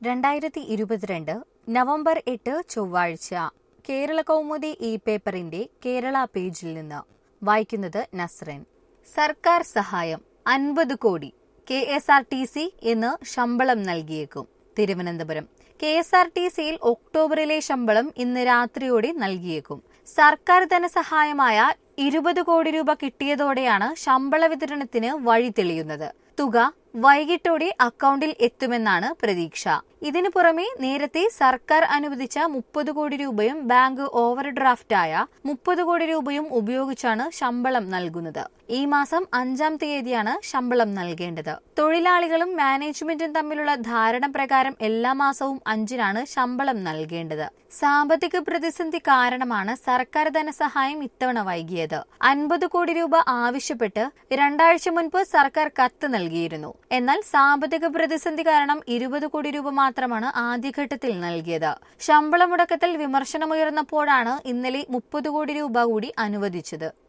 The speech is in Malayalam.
രണ്ടായിരത്തി ഇരുപത്തിരണ്ട് നവംബർ എട്ട് ചൊവ്വാഴ്ച കേരള കൗമുദി ഈ പേപ്പറിന്റെ കേരള പേജിൽ നിന്ന് വായിക്കുന്നത് നസ്രൻ സർക്കാർ സഹായം അൻപത് കോടി K S R T C എന്ന് ശമ്പളം നൽകിയേക്കും Thiruvananthapuram K S R T സിയിൽ ഒക്ടോബറിലെ ശമ്പളം ഇന്ന് രാത്രിയോടെ നൽകിയേക്കും സർക്കാർ ധനസഹായമായ ഇരുപത് കോടി രൂപ കിട്ടിയതോടെയാണ് ശമ്പള വിതരണത്തിന് വഴി തെളിയുന്നത് തുക വൈകിട്ടോടെ അക്കൗണ്ടിൽ എത്തുമെന്നാണ് പ്രതീക്ഷ ഇതിനു പുറമെ നേരത്തെ സർക്കാർ അനുവദിച്ച മുപ്പത് കോടി രൂപയും ബാങ്ക് ഓവർ ഡ്രാഫ്റ്റായ മുപ്പത് കോടി രൂപയും ഉപയോഗിച്ചാണ് ശമ്പളം നൽകുന്നത് ഈ മാസം അഞ്ചാം തീയതിയാണ് ശമ്പളം നൽകേണ്ടത് തൊഴിലാളികളും മാനേജ്മെന്റും തമ്മിലുള്ള ധാരണ പ്രകാരം എല്ലാ മാസവും അഞ്ചിനാണ് ശമ്പളം നൽകേണ്ടത് സാമ്പത്തിക പ്രതിസന്ധി കാരണമാണ് സർക്കാർ ധനസഹായം ഇത്തവണ വൈകിയത് അൻപത് കോടി രൂപ ആവശ്യപ്പെട്ട് രണ്ടാഴ്ച മുൻപ് സർക്കാർ കത്ത് നൽകിയിരുന്നു എന്നാൽ സാമ്പത്തിക പ്രതിസന്ധി കാരണം ഇരുപത് കോടി രൂപ മാത്രമാണ് ആദ്യഘട്ടത്തിൽ നൽകിയത് ശമ്പള മുടക്കത്തിൽ വിമർശനമുയർന്നപ്പോഴാണ് ഇന്നലെ മുപ്പത് കോടി രൂപ കൂടി അനുവദിച്ചത്